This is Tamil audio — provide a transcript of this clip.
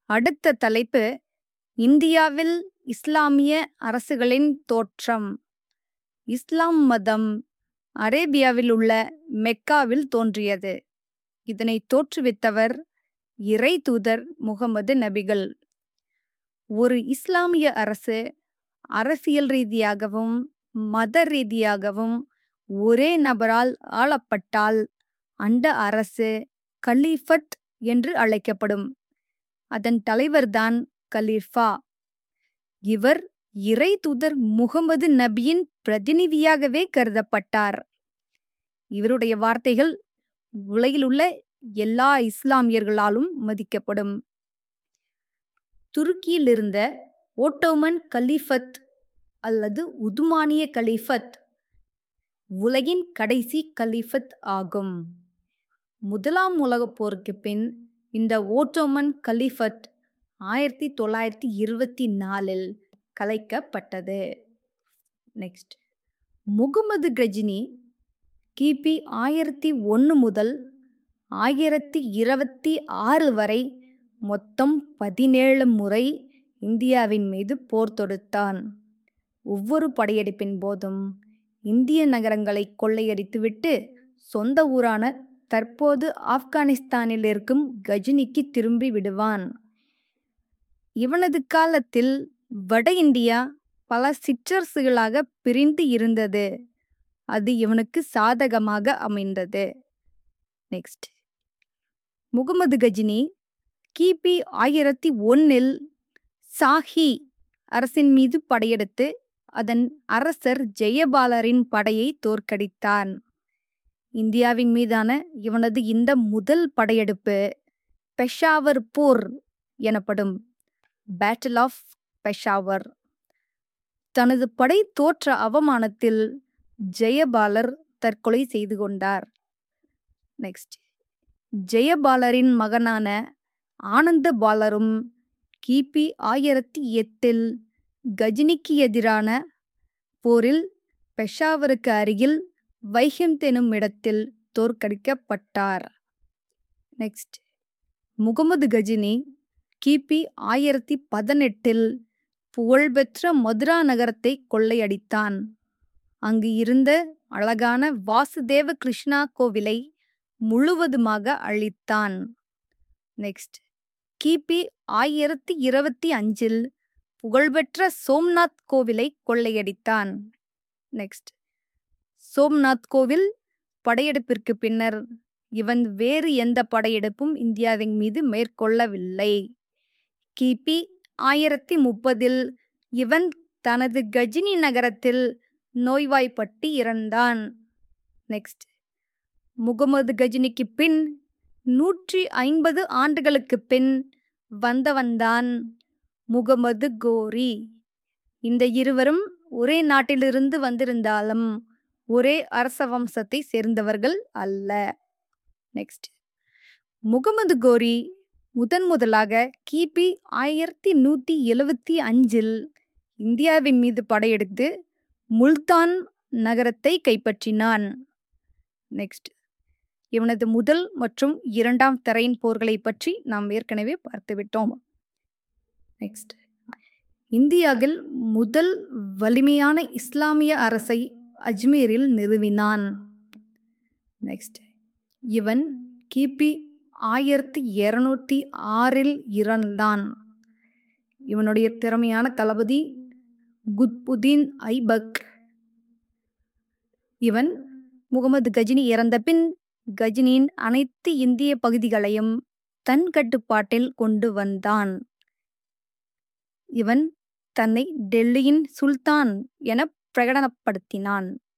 அடுத்த தலைப்பு இந்தியாவில் இஸ்லாமிய அரசுகளின் தோற்றம் இஸ்லாம் மதம் அரேபியாவில் உள்ள மெக்காவில் தோன்றியது இதனை தோற்றுவித்தவர் இறை தூதர் முகமது நபிகள் ஒரு இஸ்லாமிய அரசு அரசியல் ரீதியாகவும் மத ரீதியாகவும் ஒரே நபரால் ஆளப்பட்டால் அந்த அரசு கலீஃபத் என்று அழைக்கப்படும் அதன் தலைவர்தான் கலீஃபா இவர் இறை தூதர் முகமது நபியின் பிரதிநிதியாகவே கருதப்பட்டார் இவருடைய வார்த்தைகள் உலகிலுள்ள எல்லா இஸ்லாமியர்களாலும் மதிக்கப்படும் துருக்கியில் இருந்த ஓட்டோமன் கலீஃபத் அல்லது உதுமானிய கலீஃபத் உலகின் கடைசி கலீஃபத் ஆகும் முதலாம் உலகப் போருக்கு பின் இந்த ஓட்டோமன் கலீஃபத் ஆயிரத்தி தொள்ளாயிரத்தி இருபத்தி நாலில் கலைக்கப்பட்டது நெக்ஸ்ட் முகமது கஜினி கிபி ஆயிரத்தி ஒன்று முதல் ஆயிரத்தி இருபத்தி ஆறு வரை மொத்தம் பதினேழு முறை இந்தியாவின் மீது போர் தொடுத்தான் ஒவ்வொரு படையெடுப்பின் போதும் இந்திய நகரங்களை கொள்ளையடித்துவிட்டு சொந்த ஊரான தற்போது ஆப்கானிஸ்தானில் இருக்கும் கஜினிக்கு திரும்பி விடுவான் இவனது காலத்தில் வட இந்தியா பல சிற்றரசுகளாக பிரிந்து இருந்தது அது இவனுக்கு சாதகமாக அமைந்தது நெக்ஸ்ட் முகமது கஜினி கிபி ஆயிரத்தி ஒன்னில் சாஹி அரசின் மீது படையெடுத்து அதன் அரசர் ஜெயபாலரின் படையை தோற்கடித்தான் இந்தியாவின் மீதான இவனது இந்த முதல் படையெடுப்பு பெஷாவர் போர் எனப்படும் பேட்டில் ஆஃப் பெஷாவர் தனது படை தோற்ற அவமானத்தில் ஜெயபாலர் தற்கொலை செய்து கொண்டார் நெக்ஸ்ட் ஜெயபாலரின் மகனான ஆனந்த பாலரும் கிபி ஆயிரத்தி எட்டில் கஜினிக்கு எதிரான போரில் பெஷாவருக்கு அருகில் வைஹிம்த் எனும் இடத்தில் தோற்கடிக்கப்பட்டார் நெக்ஸ்ட் முகமது கஜினி கிபி ஆயிரத்தி பதினெட்டில் புகழ்பெற்ற மதுரா நகரத்தை கொள்ளையடித்தான் அங்கு இருந்த அழகான வாசுதேவ கிருஷ்ணா கோவிலை முழுவதுமாக அழித்தான் நெக்ஸ்ட் கிபி ஆயிரத்தி இருபத்தி அஞ்சில் புகழ்பெற்ற சோம்நாத் கோவிலை கொள்ளையடித்தான் நெக்ஸ்ட் சோம்நாத் கோவில் படையெடுப்பிற்கு பின்னர் இவன் வேறு எந்த படையெடுப்பும் இந்தியாவின் மீது மேற்கொள்ளவில்லை கிபி ஆயிரத்தி முப்பதில் இவன் தனது கஜினி நகரத்தில் நோய்வாய்ப்பட்டு இறந்தான் நெக்ஸ்ட் முகமது கஜினிக்கு பின் நூற்றி ஐம்பது ஆண்டுகளுக்கு பின் வந்தவன்தான் முகமது கோரி இந்த இருவரும் ஒரே நாட்டிலிருந்து வந்திருந்தாலும் ஒரே அரச வம்சத்தை சேர்ந்தவர்கள் அல்ல நெக்ஸ்ட் முகமது கோரி முதன் முதலாக கிபி ஆயிரத்தி நூற்றி எழுவத்தி அஞ்சில் இந்தியாவின் மீது படையெடுத்து முல்தான் நகரத்தை கைப்பற்றினான் நெக்ஸ்ட் இவனது முதல் மற்றும் இரண்டாம் தரையின் போர்களை பற்றி நாம் ஏற்கனவே பார்த்துவிட்டோம் நெக்ஸ்ட் இந்தியாவில் முதல் வலிமையான இஸ்லாமிய அரசை அஜ்மீரில் நிறுவினான் நெக்ஸ்ட் இவன் கிபி ஆயிரத்தி இருநூத்தி ஆறில் இறந்தான் இவனுடைய திறமையான தளபதி குத்புதீன் ஐபக் இவன் முகமது கஜினி இறந்த பின் கஜினியின் அனைத்து இந்திய பகுதிகளையும் தன் கட்டுப்பாட்டில் கொண்டு வந்தான் இவன் தன்னை டெல்லியின் சுல்தான் என பிரகடனப்படுத்தினான்